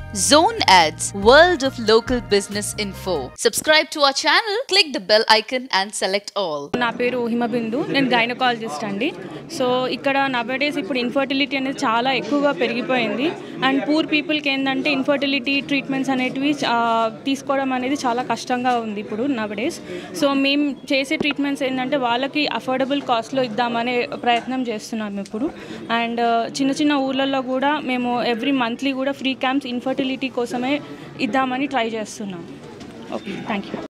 Zone Ads, World of Local Business Info. Subscribe to our channel, click the bell icon and select all. నా పేరు హిమబిందు నేను gynaecologist అండి so ఇక్కడ నవడేస్ ఇప్పుడు infertility అనేది చాలా ఎక్కువగా పెరిగిపోయింది అండ్ పూర్ పీపుల్కి ఏంటంటే ఇన్ఫర్టిలిటీ ట్రీట్మెంట్స్ అనేటివి ఆ, తీసుకోవడం అనేది చాలా కష్టంగా ఉంది ఇప్పుడు నవడేస్ సో మేము చేసే ట్రీట్మెంట్స్ ఏంటంటే వాళ్ళకి అఫోర్డబుల్ కాస్ట్లో ఇద్దామనే ప్రయత్నం చేస్తున్నాం ఇప్పుడు అండ్ చిన్న చిన్న ఊర్లలో కూడా మేము ఎవ్రీ మంత్లీ కూడా ఫ్రీ క్యాంప్స్ ఇన్ఫర్టిలిటీ కోసమే ఇద్దామని ట్రై చేస్తున్నాం ఓకే థ్యాంక్ యూ